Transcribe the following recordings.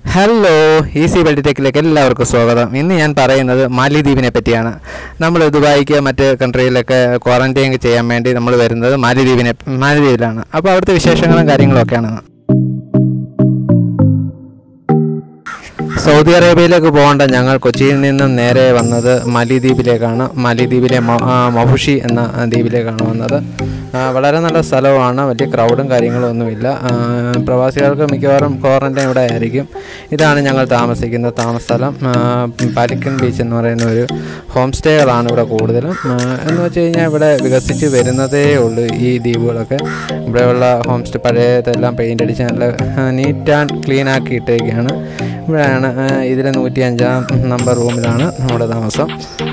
hello easy world ടെക്കിലേക്ക് എല്ലാവർക്കും സ്വാഗതം ഇന്ന് ഞാൻ പറയുന്നത് മാലിദ്വീപിനെ പറ്റിയാണ് നമ്മൾ ദുബായിക്ക് മറ്റ് കൺട്രിയിലൊക്കെ ക്വാറന്റൈൻ ചെയ്യാൻ വേണ്ടി നമ്മൾ വരുന്നത് മാലിദ്വീപിനെ മാലിദ്വീപിലാണ് അപ്പോൾ അവിടുത്തെ വിശേഷങ്ങളും കാര്യങ്ങളും ഒക്കെയാണ് സൗദി അറേബ്യയിലേക്ക് പോകേണ്ട ഞങ്ങൾ കൊച്ചിയിൽ നിന്നും നേരെ വന്നത് മാലിദ്വീപിലേക്കാണ് മാലിദ്വീപിലെ മൊ- ആ, മൊഹുഷി എന്ന ദ്വീപിലേക്കാണ് വന്നത് ആ, വളരെ നല്ല സ്ഥലമാണ് വലിയ ക്രൗഡും കാര്യങ്ങളും ഒന്നുമില്ല ആ, പ്രവാസികൾക്ക് മിക്കവാറും ക്വാറന്റൈൻ ഇവിടെ ആയിരിക്കും ഇതാണ് ഞങ്ങൾ താമസിക്കുന്ന താമസ സ്ഥലം ആ, പാലിക്കൻ ബീച്ച് എന്ന് പറയുന്ന ഒരു ഹോം സ്റ്റേകളാണ് ഇവിടെ കൂടുതലും ആ, എന്ന് വെച്ച് കഴിഞ്ഞാൽ ഇവിടെ വികസിച്ച് വരുന്നതേ ഉള്ളൂ ഈ ദ്വീപുകളൊക്കെ ഇവിടെയുള്ള ഹോം സ്റ്റേ പഴയതെല്ലാം പെയിൻ്റ് അടിച്ച് നല്ല നീറ്റ് ആൻഡ് ക്ലീൻ ആക്കി ഇട്ടേക്കാണ് ഇവിടെയാണ് ഇതിലെ നൂറ്റി അഞ്ചാം നമ്പർ റൂമിലാണ് നമ്മുടെ താമസം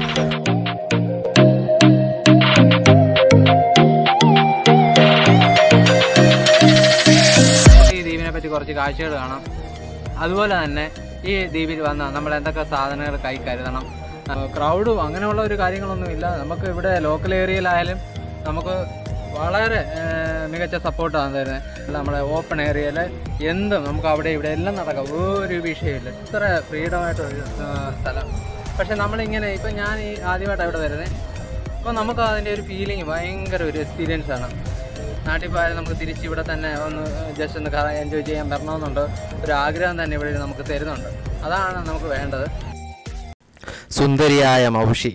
ഈ ദ്വീപിനെ പറ്റി കുറച്ച് കാഴ്ചകൾ കാണാം അതുപോലെ തന്നെ ഈ ദ്വീപിൽ വന്ന നമ്മൾ എന്തൊക്കെ സാധനങ്ങൾ കൈ കരുതണം ക്രൗഡും അങ്ങനെയുള്ള ഒരു കാര്യങ്ങളൊന്നുമില്ല നമുക്ക് ഇവിടെ ലോക്കൽ ഏരിയയിലായാലും നമുക്ക് വളരെ ആ, മികച്ച സപ്പോർട്ടാണ് തരുന്നത് നമ്മുടെ ഓപ്പൺ ഏരിയയിൽ എന്തും നമുക്ക് അവിടെ ഇവിടെ എല്ലാം നടക്കാം ഒരു വിഷയമില്ല ഇത്ര ഫ്രീഡമായിട്ടൊരു ആ, സ്ഥലം പക്ഷെ നമ്മളിങ്ങനെ ഇപ്പം ഞാൻ ഈ ആദ്യമായിട്ടാണ് ഇവിടെ വരുന്നത് അപ്പോൾ നമുക്ക് അതിൻ്റെ ഒരു ഫീലിംഗ് ഭയങ്കര ഒരു എക്സ്പീരിയൻസ് ആണ് നാട്ടിൽ പോയാൽ നമുക്ക് തിരിച്ച് ഇവിടെ തന്നെ ഒന്ന് ജസ്റ്റ് ഒന്ന് എൻജോയ് ചെയ്യാൻ വരണമെന്നുണ്ട് ഒരു ആഗ്രഹം തന്നെ ഇവിടെ നമുക്ക് തരുന്നുണ്ട് അതാണ് നമുക്ക് വേണ്ടത് സുന്ദരിയായ മൗഷി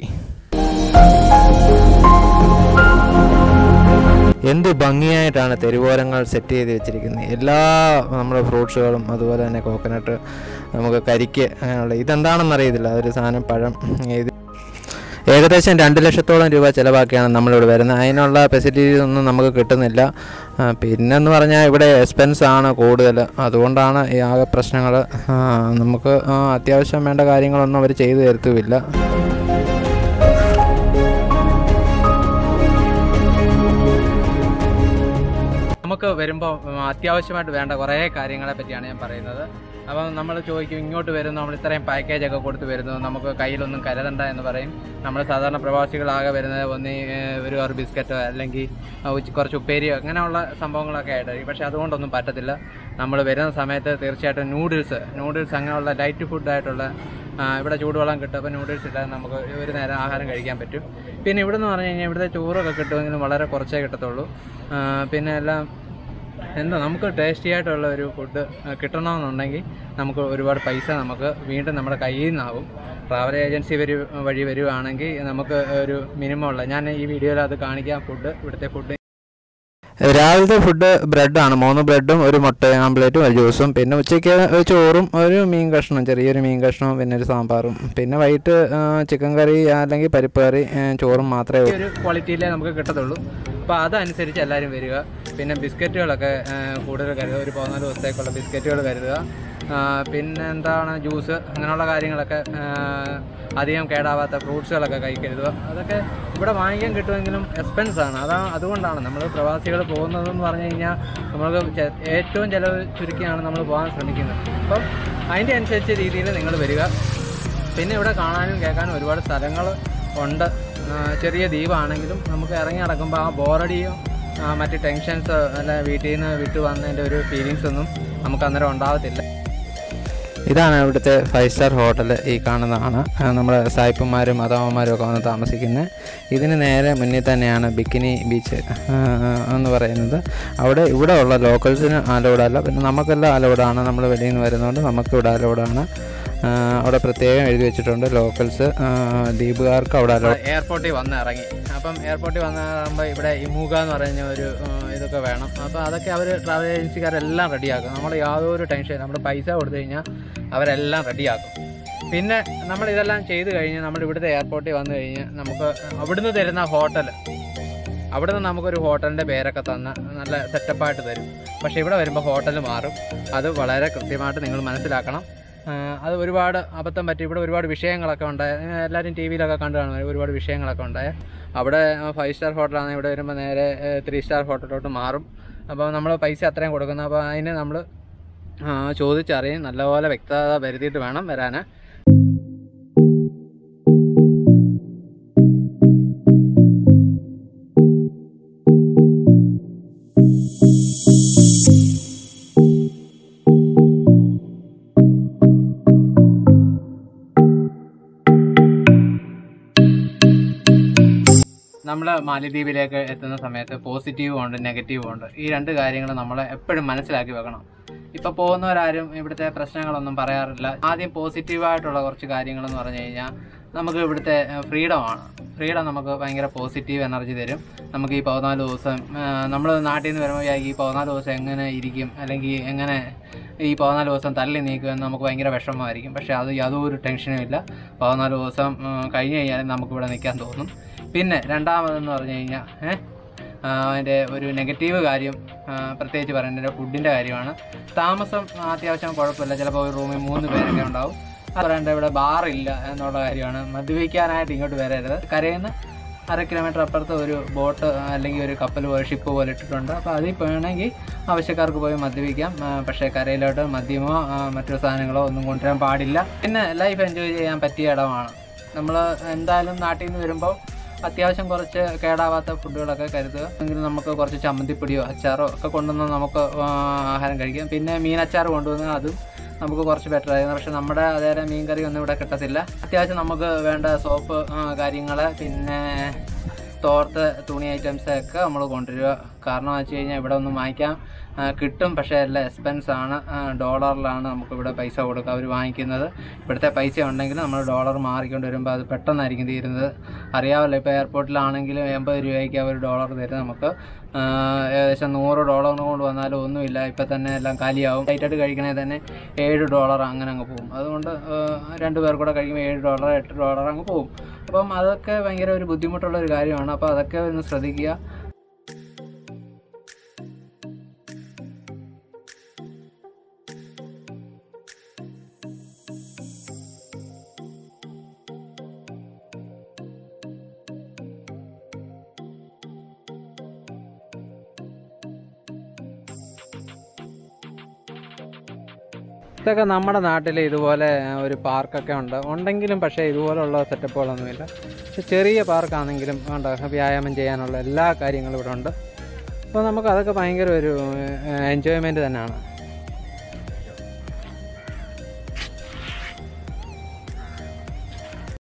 എന്ത് ഭംഗിയായിട്ടാണ് തെരുവോരങ്ങൾ സെറ്റ് ചെയ്ത് വെച്ചിരിക്കുന്നത് എല്ലാ നമ്മുടെ ഫ്രൂട്ട്സുകളും അതുപോലെ തന്നെ കോക്കനട്ട് നമുക്ക് കരിക്ക് അങ്ങനെയുള്ള ഇതെന്താണെന്ന് അറിയത്തില്ല അതൊരു സാധനം പഴം ഇത് ഏകദേശം രണ്ട് ലക്ഷത്തോളം രൂപ ചിലവാക്കിയാണ് നമ്മളിവിടെ വരുന്നത് അതിനുള്ള ഫെസിലിറ്റീസ് ഒന്നും നമുക്ക് കിട്ടുന്നില്ല ആ, പിന്നെന്ന് പറഞ്ഞാൽ ഇവിടെ എക്സ്പെൻസ് ആണ് കൂടുതൽ അതുകൊണ്ടാണ് ഈ ആകെ പ്രശ്നങ്ങൾ നമുക്ക് ആ, അത്യാവശ്യം വേണ്ട കാര്യങ്ങളൊന്നും അവർ ചെയ്തു തരത്തുമില്ല നമുക്ക് വരുമ്പോൾ അത്യാവശ്യമായിട്ട് വേണ്ട കുറേ കാര്യങ്ങളെ പറ്റിയാണ് ഞാൻ പറയുന്നത് അപ്പം നമ്മൾ ചോദിക്കും ഇങ്ങോട്ട് വരുന്നു നമ്മൾ ഇത്രയും പാക്കേജ് ഒക്കെ കൊടുത്ത് വരുന്നു നമുക്ക് കയ്യിലൊന്നും കരുതണ്ട എന്ന് പറയും നമ്മൾ സാധാരണ പ്രവാസികളാകെ വരുന്നത് ഒന്ന് ഒരു കവർ ബിസ്ക്കറ്റോ അല്ലെങ്കിൽ ആ, ഉച്ച- കുറച്ച് ഉപ്പേരിയോ അങ്ങനെയുള്ള സംഭവങ്ങളൊക്കെ ആയിട്ടായിരിക്കും പക്ഷേ അതുകൊണ്ടൊന്നും പറ്റത്തില്ല നമ്മൾ വരുന്ന സമയത്ത് തീർച്ചയായിട്ടും നൂഡിൽസ് നൂഡിൽസ് അങ്ങനെയുള്ള ലൈറ്റ് ഫുഡായിട്ടുള്ള ഇവിടെ ചൂടുവെള്ളം കിട്ടും അപ്പോൾ നൂഡിൽസ് ഇല്ലാതെ നമുക്ക് ഒരു നേരം ആഹാരം കഴിക്കാൻ പറ്റും പിന്നെ ഇവിടെ എന്ന് പറഞ്ഞു കഴിഞ്ഞാൽ ഇവിടുത്തെ ചോറൊക്കെ കിട്ടുമെങ്കിലും വളരെ കുറച്ചേ കിട്ടത്തുള്ളൂ ആ, പിന്നെ എല്ലാം എന്താ നമുക്ക് ടേസ്റ്റി ആയിട്ടുള്ള ഒരു ഫുഡ് കിട്ടണമെന്നുണ്ടെങ്കിൽ നമുക്ക് ഒരുപാട് പൈസ നമുക്ക് വീണ്ടും നമ്മുടെ കയ്യിൽ നിന്നാവും ട്രാവൽ ഏജൻസി വരി വഴി വരുവാണെങ്കിൽ നമുക്ക് ഒരു മിനിമം ഉള്ള ഞാൻ ഈ വീഡിയോയിൽ അത് കാണിക്കാം ഫുഡ് ഇവിടുത്തെ ഫുഡ് രാവിലത്തെ ഫുഡ് ബ്രെഡാണ് മൂന്ന് ബ്രെഡും ഒരു മുട്ട ആംപ്ലേറ്റും ഒരു ജ്യൂസും പിന്നെ ഉച്ചയ്ക്ക് ഒരു ചോറും ഒരു മീൻ കഷ്ണം ചെറിയൊരു മീൻ കഷ്ണവും പിന്നെ ഒരു സാമ്പാറും പിന്നെ വൈകിട്ട് ചിക്കൻ കറി അല്ലെങ്കിൽ പരിപ്പ് കറി ആ, ചോറും മാത്രമേ ഒരു ക്വാളിറ്റിയിലേ നമുക്ക് കിട്ടത്തുള്ളൂ അപ്പോൾ അതനുസരിച്ച് എല്ലാവരും വരിക പിന്നെ ബിസ്ക്കറ്റുകളൊക്കെ ആ, കൂടുതൽ കരുതുക ഒരു പതിനാല് ദിവസത്തേക്കുള്ള ബിസ്ക്കറ്റുകൾ കരുതുക ആ, പിന്നെ എന്താണ് ജ്യൂസ് അങ്ങനെയുള്ള കാര്യങ്ങളൊക്കെ ആ, അധികം കേടാവാത്ത ഫ്രൂട്ട്സുകളൊക്കെ കൈ കരുതുക അതൊക്കെ ഇവിടെ വാങ്ങിക്കാൻ കിട്ടുമെങ്കിലും എക്സ്പെൻസ് ആണ് അതാണ് അതുകൊണ്ടാണ് നമ്മൾ പ്രവാസികൾ പോകുന്നതെന്ന് പറഞ്ഞു കഴിഞ്ഞാൽ നമുക്ക് ചെ- ഏറ്റവും ചിലവ് ചുരുക്കിയാണ് നമ്മൾ പോകാൻ ശ്രമിക്കുന്നത് അപ്പം അതിൻ്റെ അനുസരിച്ച രീതിയിൽ നിങ്ങൾ വരിക പിന്നെ ഇവിടെ കാണാനും കേൾക്കാനും ഒരുപാട് സ്ഥലങ്ങൾ ഉണ്ട് ആ, ചെറിയ ദ്വീപാണെങ്കിലും നമുക്ക് ഇറങ്ങി നടക്കുമ്പോൾ ആ ബോറടിയോ ആ, മറ്റ് ടെൻഷൻസ് അല്ല വീട്ടിൽ നിന്ന് വിട്ടു വന്നതിൻ്റെ ഒരു ഫീലിങ്സ് ഒന്നും നമുക്ക് അന്നേരം ഉണ്ടാകത്തില്ല ഇതാണ് ഇവിടുത്തെ ഫൈവ് സ്റ്റാർ ഹോട്ടൽ ഈ കാണുന്നതാണ് ആ, നമ്മുടെ സായിപ്പന്മാരും മാതാവന്മാരും ഒക്കെ വന്ന് താമസിക്കുന്നത് ഇതിന് നേരെ മുന്നിൽ തന്നെയാണ് ബിക്കിനി ബീച്ച് ആ, എന്ന് പറയുന്നത് അവിടെ ഇവിടെ ഉള്ള ലോക്കൽസിന് അലൗഡ് അല്ല പിന്നെ നമുക്കെല്ലാം അലൗഡാണ് നമ്മൾ വെളിയിൽ നിന്ന് വരുന്നതുകൊണ്ട് നമുക്ക് ഇവിടെ അലൗഡാണ് അവിടെ പ്രത്യേകം എഴുതി വെച്ചിട്ടുണ്ട് ലോക്കൽസ് ദ്വീപുകാർക്ക് അവിടെ അലൗഡ് എയർപോർട്ടിൽ വന്ന് ഇറങ്ങി അപ്പം എയർപോർട്ടിൽ വന്ന് ഇറങ്ങുമ്പോൾ ഇവിടെ ഇമൂക എന്ന് പറയുന്ന ഒരു ആ, ഇതൊക്കെ വേണം അപ്പോൾ അതൊക്കെ അവർ ട്രാവൽ ഏജൻസിക്കാരെല്ലാം റെഡിയാക്കും നമ്മൾ യാതൊരു ടെൻഷൻ നമ്മൾ പൈസ കൊടുത്തു കഴിഞ്ഞാൽ അവരെല്ലാം റെഡിയാക്കും പിന്നെ നമ്മൾ ഇതെല്ലാം ചെയ്ത് കഴിഞ്ഞ് നമ്മൾ ഇവിടുത്തെ എയർപോർട്ടിൽ വന്നു കഴിഞ്ഞ് നമുക്ക് അവിടുന്ന് തരുന്ന ഹോട്ടൽ അവിടുന്ന് നമുക്കൊരു ഹോട്ടലിൻ്റെ പേരൊക്കെ തന്ന് നല്ല സെറ്റപ്പായിട്ട് തരും പക്ഷേ ഇവിടെ വരുമ്പോൾ ഹോട്ടൽ മാറും അത് വളരെ കൃത്യമായിട്ട് നിങ്ങൾ മനസ്സിലാക്കണം ആ, അത് ഒരുപാട് അബദ്ധം പറ്റി ഇവിടെ ഒരുപാട് വിഷയങ്ങളൊക്കെ ഉണ്ടായ എല്ലാവരും ടി വിയിലൊക്കെ കണ്ടു കാണും ഒരുപാട് വിഷയങ്ങളൊക്കെ ഉണ്ടായ അവിടെ ഫൈവ് സ്റ്റാർ ഹോട്ടലാണെങ്കിൽ ഇവിടെ വരുമ്പോൾ നേരെ ത്രീ സ്റ്റാർ ഹോട്ടലിലോട്ട് മാറും അപ്പോൾ നമ്മൾ പൈസ അത്രയും കൊടുക്കുന്നത് അപ്പോൾ അതിന് നമ്മൾ ചോദിച്ചറിയും നല്ലപോലെ വ്യക്തത വരുത്തിയിട്ട് വേണം വരാൻ നമ്മൾ മാലിദ്വീപിലേക്ക് എത്തുന്ന സമയത്ത് പോസിറ്റീവും ഉണ്ട് നെഗറ്റീവും ഉണ്ട് ഈ രണ്ട് കാര്യങ്ങൾ നമ്മൾ എപ്പോഴും മനസ്സിലാക്കി വെക്കണം ഇപ്പൊ പോകുന്നവരാരും ഇവിടുത്തെ പ്രശ്നങ്ങളൊന്നും പറയാറില്ല ആദ്യം പോസിറ്റീവായിട്ടുള്ള കുറച്ച് കാര്യങ്ങൾ എന്ന് പറഞ്ഞു കഴിഞ്ഞാൽ നമുക്ക് ഇവിടുത്തെ ഫ്രീഡം ആണ് ഫ്രീഡം നമുക്ക് ഭയങ്കര പോസിറ്റീവ് എനർജി തരും നമുക്ക് ഈ പതിനാല് ദിവസം നമ്മൾ നാട്ടിൽ നിന്ന് വരുമ്പോൾ വിചാരിക്കും ഈ പതിനാല് ദിവസം എങ്ങനെ ഇരിക്കും അല്ലെങ്കിൽ എങ്ങനെ ഈ പതിനാല് ദിവസം തള്ളി നീക്കുമെന്ന് നമുക്ക് ഭയങ്കര വിഷമമായിരിക്കും പക്ഷേ അത് യാതൊരു ടെൻഷനും ഇല്ല പതിനാല് ദിവസം ഉം, കഴിഞ്ഞ് കഴിഞ്ഞാൽ നമുക്കിവിടെ നിൽക്കാൻ തോന്നും പിന്നെ രണ്ടാമതെന്ന് പറഞ്ഞു കഴിഞ്ഞാൽ ഏഹ് അതിൻ്റെ ഒരു നെഗറ്റീവ് കാര്യം ആ, പ്രത്യേകിച്ച് പറയുന്നത് ഫുഡിൻ്റെ കാര്യമാണ് താമസം അത്യാവശ്യം കുഴപ്പമില്ല ചിലപ്പോൾ ഒരു റൂമിൽ മൂന്ന് പേരൊക്കെ ഉണ്ടാവും അത് പറയേണ്ട ഇവിടെ ബാറില്ല എന്നുള്ള കാര്യമാണ് മദ്യപിക്കാനായിട്ട് ഇങ്ങോട്ട് വരരുത് കരയിൽ നിന്ന് അര കിലോമീറ്റർ അപ്പുറത്ത് ഒരു ബോട്ട് അല്ലെങ്കിൽ ഒരു കപ്പൽ പോലെ ഷിപ്പ് പോലെ ഇട്ടിട്ടുണ്ട് അപ്പോൾ അതിൽ വേണമെങ്കിൽ ആവശ്യക്കാർക്ക് പോയി മദ്യപിക്കാം ആ, പക്ഷേ കരയിലോട്ട് മദ്യമോ ആ, മറ്റു സാധനങ്ങളോ ഒന്നും കൊണ്ടുവരാൻ പാടില്ല പിന്നെ ലൈഫ് എൻജോയ് ചെയ്യാൻ പറ്റിയ ഇടമാണ് നമ്മൾ എന്തായാലും നാട്ടിൽ നിന്ന് വരുമ്പോൾ അത്യാവശ്യം കുറച്ച് കേടാവാത്ത ഫുഡുകളൊക്കെ കരുതുക എങ്കിലും നമുക്ക് കുറച്ച് ചമ്മന്തിപ്പൊടിയോ അച്ചാറോ ഒക്കെ കൊണ്ടുവന്ന് നമുക്ക് ആ, ആഹാരം കഴിക്കാം പിന്നെ മീൻ അച്ചാർ കൊണ്ടുവന്നാൽ അതും നമുക്ക് കുറച്ച് ബെറ്റർ ആയിരുന്നു പക്ഷെ നമ്മുടെ അതേപോലെ മീൻ കറി ഒന്നും ഇവിടെ കിട്ടത്തില്ല അത്യാവശ്യം നമുക്ക് വേണ്ട സോപ്പ് കാര്യങ്ങൾ പിന്നെ തോർത്ത് തുണി ഐറ്റംസ് ഒക്കെ നമ്മൾ കൊണ്ടുവരിക കാരണം വെച്ച് കഴിഞ്ഞാൽ ഇവിടെ ഒന്നും വാങ്ങിക്കാൻ ആ, കിട്ടും പക്ഷേ എല്ലാം എക്സ്പെൻസ് ആണ് ആ, ഡോളറിലാണ് നമുക്ക് ഇവിടെ പൈസ കൊടുക്കുക അവർ വാങ്ങിക്കുന്നത് ഇവിടുത്തെ പൈസ ഉണ്ടെങ്കിൽ നമ്മൾ ഡോളർ മാറിക്കൊണ്ട് വരുമ്പോൾ അത് പെട്ടെന്നായിരിക്കും തീരുന്നത് അറിയാമല്ലോ ഇപ്പോൾ എയർപോർട്ടിലാണെങ്കിലും എൺപത് രൂപയ്ക്ക് അവർ ഡോളർ തരും നമുക്ക് ആ, ഏകദേശം നൂറ് ഡോളർ കൊണ്ട് വന്നാലും ഒന്നുമില്ല ഇപ്പം തന്നെ എല്ലാം കാലിയാവും ലൈറ്റായിട്ട് കഴിക്കണേ തന്നെ ഏഴ് ഡോളർ അങ്ങനെ അങ്ങ് പോകും അതുകൊണ്ട് ആ, രണ്ട് പേർ കൂടെ കഴിക്കുമ്പോൾ ഏഴ് ഡോളർ എട്ട് ഡോളർ അങ്ങ് പോകും അപ്പം അതൊക്കെ ഭയങ്കര ഒരു ബുദ്ധിമുട്ടുള്ള ഒരു കാര്യമാണ് അപ്പോൾ അതൊക്കെ ഒന്ന് ശ്രദ്ധിക്കുക ഇതൊക്കെ നമ്മുടെ നാട്ടിൽ ഇതുപോലെ ഒരു പാർക്കൊക്കെ ഉണ്ട് ഉണ്ടെങ്കിലും പക്ഷേ ഇതുപോലുള്ള സെറ്റപ്പുകളൊന്നുമില്ല പക്ഷെ ചെറിയ പാർക്കാണെങ്കിലും ഉണ്ട് വ്യായാമം ചെയ്യാനുള്ള എല്ലാ കാര്യങ്ങളും ഇവിടെ ഉണ്ട് അപ്പോൾ നമുക്ക് അതൊക്കെ ഭയങ്കര ഒരു എൻജോയ്മെൻറ്റ് തന്നെയാണ്